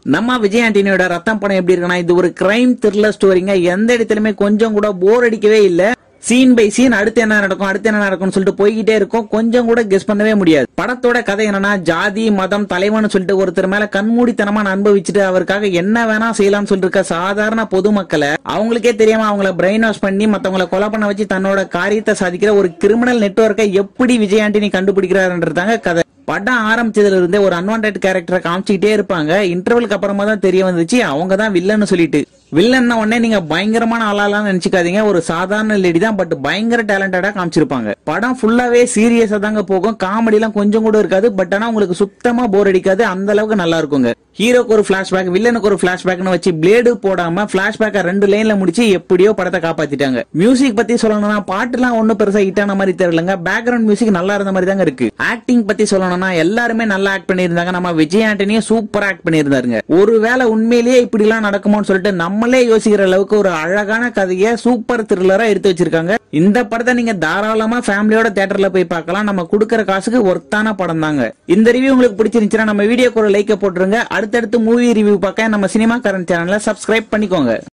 நம்ம விஜய் ஆண்டனியோட ரத்தம் படம் எப்படி இருக்குன்னா இது ஒரு கிரைம் த்ரில்லர் ஸ்டோரிங்க எந்த இடத்துலயுமே கொஞ்சம் கூட போர் அடிக்கவே இல்ல சீன் பை சீன் அடுத்து என்ன நடக்கும் அடுத்து என்ன நடக்கும்னு சொல்லிட்டு போய்கிட்டே இருக்கும் கொஞ்சம் கூட கெஸ் பண்ணவே முடியாது படத்தோட கதை என்னன்னா ஜாதி மதம் தலைவன் சொல்லிட்டு ஒருத்தர் மேல கண்மூடித்தனமா அனுபவிச்சுட்டு அவருக்காக என்ன வேணா செய்யலாம்னு சொல்லிட்டு இருக்க சாதாரண பொதுமக்களை அவங்களுக்கே தெரியாம அவங்கள பிரெயின் வாஷ் பண்ணி மத்தவங்கள கொலை பண்ண வச்சு தன்னோட காரியத்தை சாதிக்கிற ஒரு கிரிமினல் நெட்வொர்க்கை எப்படி விஜய் ஆண்டனி கண்டுபிடிக்கிறாருன்றதாங்க கதை படம் ஆரம்பிச்சதுல இருந்தே ஒரு அன்வான்ட் கேரக்டரை காமிச்சிக்கிட்டே இருப்பாங்க இன்டர்வலுக்கு அப்புறமா தான் தெரிய வந்துச்சு அவங்க தான் வில்லன்னு சொல்லிட்டு வில்லன்னா உடனே நீங்க பயங்கரமான ஆளாலாம் நினைச்சுக்காதீங்க ஒரு சாதாரண லேடி தான் பட் பயங்கர டேலண்டடா காமிச்சிருப்பாங்க படம் ஃபுல்லாவே சீரியஸா தாங்க போகும் காமெடி எல்லாம் கொஞ்சம் கூட இருக்காது பட் ஆனா உங்களுக்கு சுத்தமா போர் அடிக்காது அந்த அளவுக்கு நல்லா இருக்குங்க ஹீரோக்கு ஒரு பிளாஷ்பேக் வில்லனுக்கு ஒரு பிளாஷ்பேக்னு வச்சு பிளேடு போடாம பிளாஷ்பேக்கை ரெண்டு லைன்ல முடிச்சு எப்படியோ படத்தை காப்பாத்திட்டாங்க மியூசிக் பத்தி சொல்லணும்னா பாட்டுலாம் ஒன்னும் பெருசா ஹிட் ஆன மாதிரி தெரியலங்க பேக்ரவுண்ட் மியூசிக் நல்லா இருந்த மாதிரி தாங்க இருக்கு ஆக்டிங் பத்தி சொல்லணும்னா எல்லாருமே நல்லா ஆக்ட் பண்ணியிருந்தாங்க நம்ம விஜய் ஆண்டனியும் சூப்பரா ஆக்ட் பண்ணியிருந்தாருங்க ஒருவேளை உண்மையிலேயே இப்படி எல்லாம் நடக்குமோன்னு சொல்லிட்டு நம்மளே யோசிக்கிற அளவுக்கு ஒரு அழகான கதையை சூப்பர் த்ரில்லரா எடுத்து வச்சிருக்காங்க இந்த படத்தை நீங்க தாராளமா ஃபேமிலியோட தியேட்டர்ல போய் பார்க்கலாம் நம்ம கொடுக்கற காசுக்கு ஒர்த்தான படம் தாங்க இந்த ரிவ்யூ உங்களுக்கு பிடிச்சிருந்துச்சுன்னா நம்ம வீடியோக்கு ஒரு லைக்க போட்டுருங்க அடுத்தடுத்து மூவி ரிவ்யூ பார்க்க நம்ம சினிமா கரண்ட் சேனலை சப்ஸ்கிரைப் பண்ணிக்கோங்க